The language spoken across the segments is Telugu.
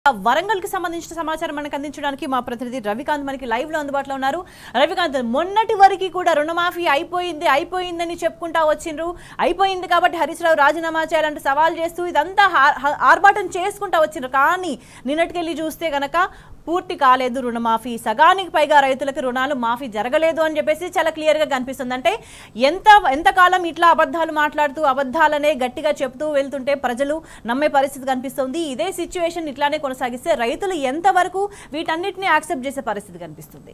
వరంగల్ కి సంబంధించిన సమాచారం మనకు అందించడానికి మా ప్రతినిధి రవికాంత్ మనకి లైవ్ లో అందుబాటులో ఉన్నారు రవికాంత్ మొన్నటి వరకు కూడా రుణమాఫీ అయిపోయింది అయిపోయిందని చెప్పుకుంటా వచ్చిండ్రు అయిపోయింది కాబట్టి హరీష్ రావు రాజీనామా చేయాలంటూ సవాల్ చేస్తూ ఇదంతా హా- హా- ఆర్భాటం చేసుకుంటా వచ్చిండ్రు కానీ నిన్నటికెళ్ళి చూస్తే గనక పూర్తి కాలేదు రుణమాఫీ సగానికి పైగా రైతులకు రుణాలు మాఫీ జరగలేదు అని చెప్పేసి చాలా క్లియర్ గా కనిపిస్తుంది అంటే ఎంత ఎంతకాలం ఇట్లా అబద్ధాలు మాట్లాడుతూ అబద్ధాలనే గట్టిగా చెప్తూ వెళ్తుంటే ప్రజలు నమ్మే పరిస్థితి కనిపిస్తుంది ఇదే సిచ్యువేషన్ ఇట్లానే కొనసాగిస్తే రైతులు ఎంతవరకు వీటన్నిటిని యాక్సెప్ట్ చేసే పరిస్థితి కనిపిస్తుంది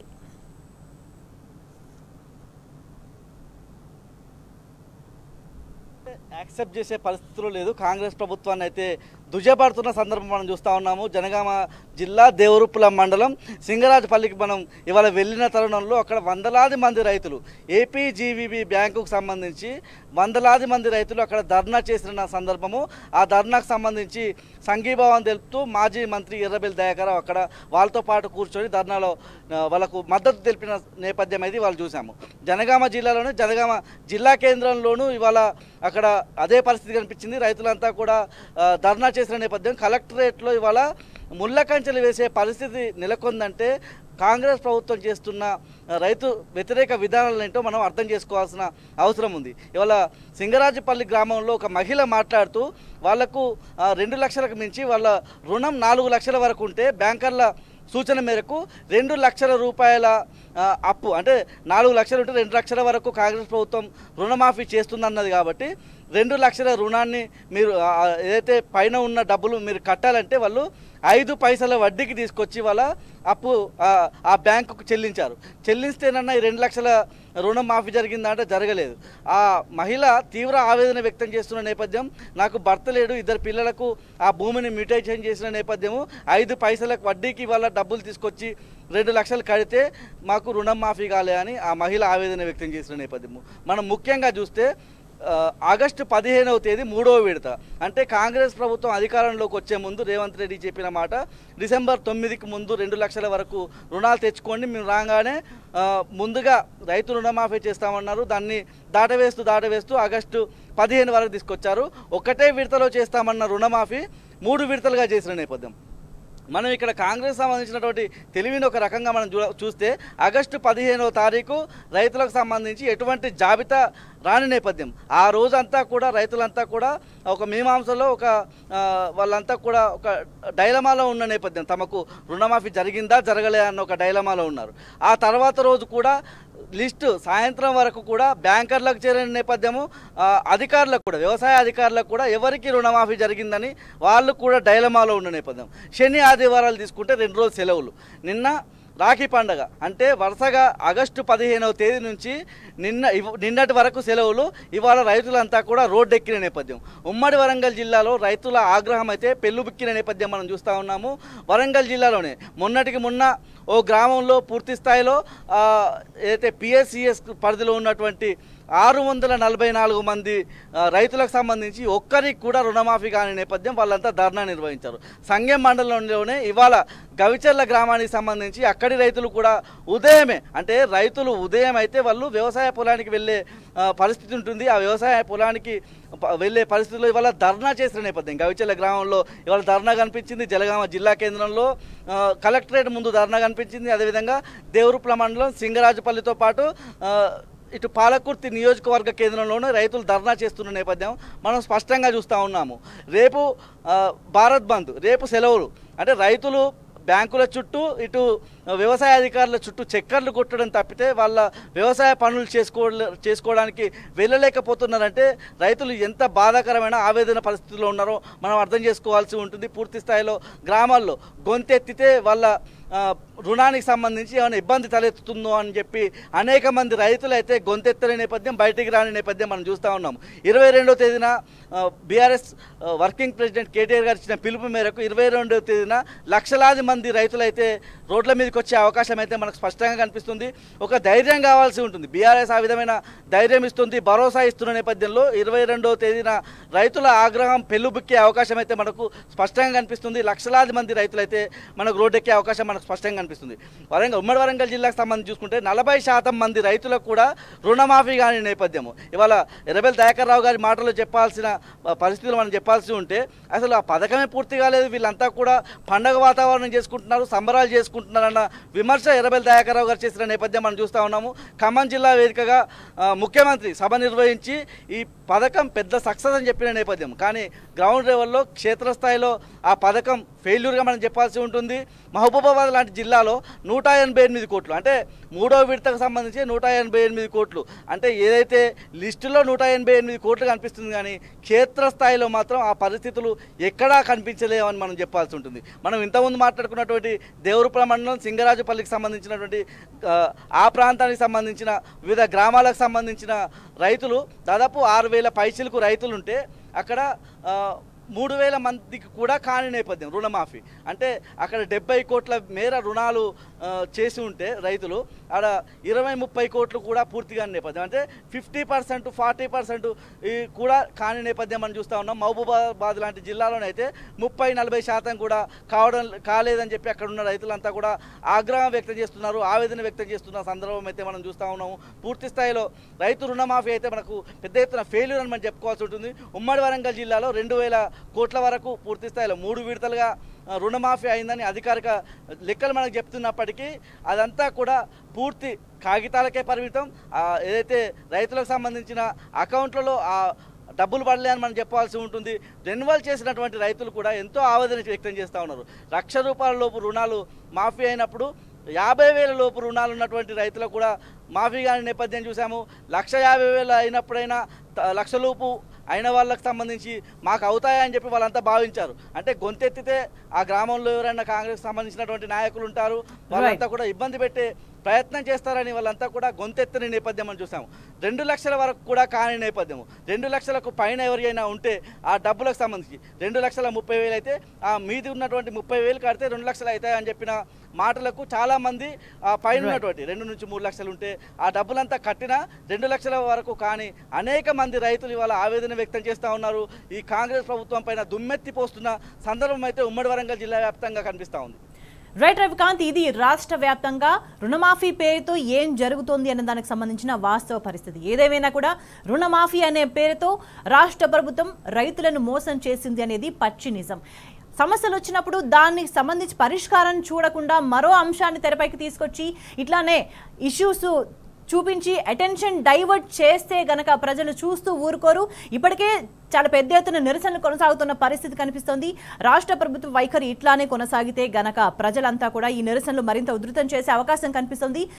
యాక్సెప్ట్ చేసే పరిస్థితులు లేదు కాంగ్రెస్ ప్రభుత్వాన్ని అయితే దుజపడుతున్న సందర్భం మనం చూస్తూ ఉన్నాము జనగామ జిల్లా దేవరుప్పుల మండలం సింగరాజపల్లికి మనం ఇవాళ వెళ్ళిన తరుణంలో అక్కడ వందలాది మంది రైతులు ఏపీజీవీబీ బ్యాంకుకు సంబంధించి వందలాది మంది రైతులు అక్కడ ధర్నా చేసిన సందర్భము ఆ ధర్నాకు సంబంధించి సంఘీభావం తెలుపుతూ మాజీ మంత్రి ఎర్రబెల్లి దయాకరావు అక్కడ వాళ్ళతో పాటు కూర్చొని ధర్నాలో ఆ, వాళ్ళకు మద్దతు తెలిపిన నేపథ్యం అయితే వాళ్ళు చూసాము జనగామ జిల్లాలోనే జనగామ జిల్లా కేంద్రంలోనూ ఇవాళ అక్కడ అదే పరిస్థితి కనిపించింది రైతులంతా కూడా ఆ, ధర్నా చేసిన నేపథ్యం కలెక్టరేట్లో ఇవాళ ముళ్ళ కంచెలు వేసే పరిస్థితి నెలకొందంటే కాంగ్రెస్ ప్రభుత్వం చేస్తున్న ఆ, రైతు వ్యతిరేక విధానాలు ఏంటో మనం అర్థం చేసుకోవాల్సిన అవసరం ఉంది ఇవాళ సింగరాజపల్లి గ్రామంలో ఒక మహిళ మాట్లాడుతూ వాళ్లకు ఆ, రెండు లక్షలకు మించి వాళ్ళ రుణం నాలుగు లక్షల వరకు ఉంటే బ్యాంకర్ల సూచన మేరకు రెండు లక్షల రూపాయల ఆ, అప్పు అంటే నాలుగు లక్షలు ఉంటే రెండు లక్షల వరకు కాంగ్రెస్ ప్రభుత్వం రుణమాఫీ చేస్తుందన్నది కాబట్టి రెండు లక్షల రుణాన్ని మీరు ఆ, ఏదైతే పైన ఉన్న డబ్బులు మీరు కట్టాలంటే వాళ్ళు ఐదు పైసల వడ్డీకి తీసుకొచ్చి వాళ్ళ అప్పు ఆ, ఆ బ్యాంకుకు చెల్లించారు చెల్లిస్తేనన్నా ఈ రెండు లక్షల రుణం మాఫీ జరిగిందా అంటే జరగలేదు ఆ మహిళ తీవ్ర ఆవేదన వ్యక్తం చేస్తున్న నేపథ్యం నాకు భర్త లేడు ఇద్దరు పిల్లలకు ఆ భూమిని మ్యూటేషన్ చేసిన నేపథ్యము ఐదు పైసలకు వడ్డీకి వాళ్ళ డబ్బులు తీసుకొచ్చి రెండు లక్షలు కడితే మాకు రుణం మాఫీ కాలే అని ఆ మహిళ ఆవేదన వ్యక్తం చేసిన నేపథ్యము మనం ముఖ్యంగా చూస్తే ఆ, ఆగస్టు పదిహేనవ తేదీ మూడవ విడత అంటే కాంగ్రెస్ ప్రభుత్వం అధికారంలోకి వచ్చే ముందు రేవంత్ రెడ్డి చెప్పిన మాట డిసెంబర్ తొమ్మిదికి ముందు రెండు లక్షల వరకు రుణాలు తెచ్చుకోండి మేము రాగానే ఆ, ముందుగా రైతు రుణమాఫీ చేస్తామన్నారు దాన్ని దాటవేస్తూ దాటవేస్తూ ఆగస్టు పదిహేను వరకు తీసుకొచ్చారు ఒకటే విడతలో చేస్తామన్న రుణమాఫీ మూడు విడతలుగా చేసిన నేపథ్యం మనం ఇక్కడ కాంగ్రెస్ సంబంధించినటువంటి తెలివిని ఒక రకంగా మనం చూ చూస్తే ఆగస్టు పదిహేనవ తారీఖు రైతులకు సంబంధించి ఎటువంటి జాబితా రాని నేపథ్యం ఆ రోజంతా కూడా రైతులంతా కూడా ఒక మీమాంసలో ఒక ఆ, వాళ్ళంతా కూడా ఒక డైలమాలో ఉన్న నేపథ్యం తమకు రుణమాఫీ జరిగిందా జరగలే అన్న ఒక డైలమాలో ఉన్నారు ఆ తర్వాత రోజు కూడా లిస్టు సాయంత్రం వరకు కూడా బ్యాంకర్లకు చేరిన నేపథ్యము ఆ, అధికారులకు కూడా వ్యవసాయ అధికారులకు కూడా ఎవరికి రుణమాఫీ జరిగిందని వాళ్ళు కూడా డైలమాలో ఉన్న నేపథ్యం శని ఆదివారాలు తీసుకుంటే రెండు రోజులు సెలవులు నిన్న రాఖీ పండగ అంటే వరుసగా ఆగస్టు పదిహేనవ తేదీ నుంచి నిన్న ఇవ్- నిన్నటి వరకు సెలవులు ఇవాళ రైతులంతా కూడా రోడ్డెక్కిన నేపథ్యం ఉమ్మడి వరంగల్ జిల్లాలో రైతుల ఆగ్రహం అయితే పెళ్ళుబిక్కిన నేపథ్యం మనం చూస్తూ ఉన్నాము వరంగల్ జిల్లాలోనే మొన్నటికి మొన్న ఓ గ్రామంలో పూర్తి స్థాయిలో ఆ, ఏదైతే పిఎస్సిఎస్ పరిధిలో ఉన్నటువంటి ఆరు వందల నలభై నాలుగు మంది ఆ, రైతులకు సంబంధించి ఒక్కరికి కూడా రుణమాఫీ కాని నేపథ్యం వాళ్ళంతా ధర్నా నిర్వహించారు సంగెం మండలంలోనే ఇవాళ గవిచర్ల గ్రామానికి సంబంధించి అక్కడి రైతులు కూడా ఉదయమే అంటే రైతులు ఉదయం అయితే వాళ్ళు వ్యవసాయ పొలానికి వెళ్ళే ఆ, పరిస్థితి ఉంటుంది ఆ వ్యవసాయ పొలానికి ప- వెళ్ళే పరిస్థితుల్లో ఇవాళ ధర్నా చేసిన నేపథ్యం గవిచర్ల గ్రామంలో ఇవాళ ధర్నా కనిపించింది జలగామ జిల్లా కేంద్రంలో ఆ, కలెక్టరేట్ ముందు ధర్నా కనిపించింది అదేవిధంగా దేవరుప్ల మండలం సింగరాజపల్లితో పాటు ఆ, ఇటు పాలకుర్తి నియోజకవర్గ కేంద్రంలోనే రైతులు ధర్నా చేస్తున్న నేపథ్యం మనం స్పష్టంగా చూస్తూ ఉన్నాము రేపు ఆ, భారత్ బంద్ రేపు సెలవులు అంటే రైతులు బ్యాంకుల చుట్టూ ఇటు వ్యవసాయ అధికారుల చుట్టూ చక్కర్లు కొట్టడం తప్పితే వాళ్ళ వ్యవసాయ పనులు చేసుకో చేసుకోవడానికి వెళ్ళలేకపోతున్నారంటే రైతులు ఎంత బాధాకరమైన ఆవేదన పరిస్థితుల్లో ఉన్నారో మనం అర్థం చేసుకోవాల్సి ఉంటుంది పూర్తి స్థాయిలో గ్రామాల్లో గొంతెత్తితే వాళ్ళ ఆ, రుణానికి సంబంధించి ఏమైనా ఇబ్బంది తలెత్తుతుందో అని చెప్పి అనేక మంది రైతులు అయితే గొంతెత్తని నేపథ్యం బయటికి రాని నేపథ్యం మనం చూస్తూ ఉన్నాము ఇరవై రెండో తేదీన బీఆర్ఎస్ వర్కింగ్ ప్రెసిడెంట్ కేటీఆర్ గారు ఇచ్చిన పిలుపు మేరకు ఇరవై రెండో తేదీన లక్షలాది మంది రైతులు అయితే రోడ్ల మీదకి వచ్చే అవకాశం అయితే మనకు స్పష్టంగా కనిపిస్తుంది ఒక ధైర్యం కావాల్సి ఉంటుంది బీఆర్ఎస్ ఆ విధమైన ధైర్యం ఇస్తుంది భరోసా ఇస్తున్న నేపథ్యంలో ఇరవై రెండవ తేదీన రైతుల ఆగ్రహం పెళ్ళుబుక్కే అవకాశం అయితే మనకు స్పష్టంగా కనిపిస్తుంది లక్షలాది మంది రైతులు అయితే మనకు రోడ్డెక్కే అవకాశం మనకు మనకు స్పష్టంగా కనిపిస్తుంది వరంగల్ ఉమ్మడి వరంగల్ జిల్లాకు సంబంధించి చూసుకుంటే నలభై శాతం మంది రైతులకు కూడా రుణమాఫీ కాని నేపథ్యము ఇవాళ ఎర్రబెల్ దయాకర్ రావు గారి మాటల్లో చెప్పాల్సిన ఆ, పరిస్థితులు మనం చెప్పాల్సి ఉంటే అసలు ఆ పథకమే పూర్తి కాలేదు వీళ్ళంతా కూడా పండగ వాతావరణం చేసుకుంటున్నారు సంబరాలు చేసుకుంటున్నారన్న విమర్శ ఎర్రబెల్ దయాకర్ రావు గారు చేసిన నేపథ్యం మనం చూస్తూ ఉన్నాము ఖమ్మం జిల్లా వేదికగా ఆ, ముఖ్యమంత్రి సభ నిర్వహించి ఈ పథకం పెద్ద సక్సెస్ అని చెప్పిన నేపథ్యం కానీ గ్రౌండ్ లెవెల్లో క్షేత్రస్థాయిలో ఆ పథకం ఫెయిల్యూర్గా మనం చెప్పాల్సి ఉంటుంది మహబూబాబాద్ లాంటి జిల్లాలో నూట ఎనభై ఎనిమిది కోట్లు అంటే మూడో విడతకు సంబంధించి నూట ఎనభై ఎనిమిది కోట్లు అంటే ఏదైతే లిస్టులో నూట ఎనభై ఎనిమిది కోట్లు కనిపిస్తుంది కానీ క్షేత్రస్థాయిలో మాత్రం ఆ పరిస్థితులు ఎక్కడా కనిపించలేవని మనం చెప్పాల్సి ఉంటుంది మనం ఇంతకుముందు మాట్లాడుకున్నటువంటి దేవరుపుల మండలం సింగరాజుపల్లికి సంబంధించినటువంటి ఆ, ఆ ప్రాంతానికి సంబంధించిన వివిధ గ్రామాలకు సంబంధించిన రైతులు దాదాపు ఆరు వేల పైసలకు రైతులు ఉంటే అక్కడ ఆ, మూడు వేల మందికి కూడా కాని నేపథ్యం రుణమాఫీ అంటే అక్కడ డెబ్బై కోట్ల మేర రుణాలు ఆ, చేసి ఉంటే రైతులు ఆడ ఇరవై ముప్పై కోట్లు కూడా పూర్తిగా నేపథ్యం అంటే ఫిఫ్టీ పర్సెంట్ ఫార్టీ పర్సెంట్ కూడా కాని నేపథ్యం మనం చూస్తూ ఉన్నాం మహబూబాబాద్ లాంటి జిల్లాలోనైతే ముప్పై నలభై శాతం కూడా కావడం కాలేదని చెప్పి అక్కడ ఉన్న రైతులంతా కూడా ఆగ్రహం వ్యక్తం చేస్తున్నారు ఆవేదన వ్యక్తం చేస్తున్న సందర్భం అయితే మనం చూస్తూ ఉన్నాము పూర్తి స్థాయిలో రైతు రుణమాఫీ అయితే మనకు పెద్ద ఎత్తున ఫెయిల్యూర్ అని మనం చెప్పుకోవాల్సి ఉంటుంది ఉమ్మడి వరంగల్ జిల్లాలో రెండు వేల కోట్ల వరకు పూర్తి స్థాయిలో మూడు విడతలుగా ఆ, రుణమాఫీ అయిందని అధికారిక లెక్కలు మనకు చెప్తున్నప్పటికీ అదంతా కూడా పూర్తి కాగితాలకే పరిమితం ఆ, ఏదైతే రైతులకు సంబంధించిన అకౌంట్లలో ఆ డబ్బులు పడలే అని మనం చెప్పాల్సి ఉంటుంది రెన్యువల్ చేసినటువంటి రైతులు కూడా ఎంతో ఆవేదన వ్యక్తం చేస్తూ ఉన్నారు లక్ష రూపాయల లోపు రుణాలు మాఫీ అయినప్పుడు యాభై వేల లోపు రుణాలు ఉన్నటువంటి రైతులకు కూడా మాఫీ కాని నేపథ్యం చూసాము లక్ష యాభై వేలు అయినప్పుడైనా త- లక్ష లోపు అయిన వాళ్ళకి సంబంధించి మాకు అవుతాయని చెప్పి వాళ్ళంతా భావించారు అంటే గొంతెత్తితే ఆ గ్రామంలో ఎవరైనా కాంగ్రెస్ సంబంధించినటువంటి నాయకులు ఉంటారు వాళ్ళంతా కూడా ఇబ్బంది పెట్టే ప్రయత్నం చేస్తారని వాళ్ళంతా కూడా గొంతెత్తని నేపథ్యం మనం చూసాము రెండు లక్షల వరకు కూడా కాని నేపథ్యము రెండు లక్షలకు పైన ఎవరైనా ఉంటే ఆ డబ్బులకు సంబంధించి రెండు లక్షల ముప్పై వేలు అయితే ఆ మీది ఉన్నటువంటి ముప్పై వేలు కడితే రెండు లక్షలు అవుతాయని చెప్పిన మాటలకు చాలా మంది ఆ పైన ఉన్నటువంటి రెండు నుంచి మూడు లక్షలు ఉంటే ఆ డబ్బులంతా కట్టినా రెండు లక్షల వరకు కానీ అనేక మంది రైతులు ఇవాళ ఆవేదన వ్యక్తం చేస్తూ ఉన్నారు ఈ కాంగ్రెస్ ప్రభుత్వం పైన దుమ్మెత్తి పోస్తున్న సందర్భం అయితే ఉమ్మడి వరంగల్ జిల్లా వ్యాప్తంగా కనిపిస్తూ ఉంది రైట్ రవికాంత్ ఇది రాష్ట్ర వ్యాప్తంగా రుణమాఫీ పేరుతో ఏం జరుగుతోంది అనే దానికి సంబంధించిన వాస్తవ పరిస్థితి ఏదేమైనా కూడా రుణమాఫీ అనే పేరుతో రాష్ట్ర ప్రభుత్వం రైతులను మోసం చేసింది అనేది పచ్చి నిజం సమస్యలు వచ్చినప్పుడు దానికి సంబంధించి పరిష్కారం చూడకుండా మరో అంశాన్ని తెరపైకి తీసుకొచ్చి ఇట్లానే ఇష్యూస్ చూపించి అటెన్షన్ డైవర్ట్ చేస్తే గనక ప్రజలు చూస్తూ ఊరుకోరు ఇప్పటికే చాలా పెద్ద ఎత్తున నిరసనలు కొనసాగుతున్న పరిస్థితి కనిపిస్తోంది రాష్ట్ర ప్రభుత్వ వైఖరి ఇట్లానే కొనసాగితే గనక ప్రజలంతా కూడా ఈ నిరసనలు మరింత ఉధృతం చేసే అవకాశం కనిపిస్తోంది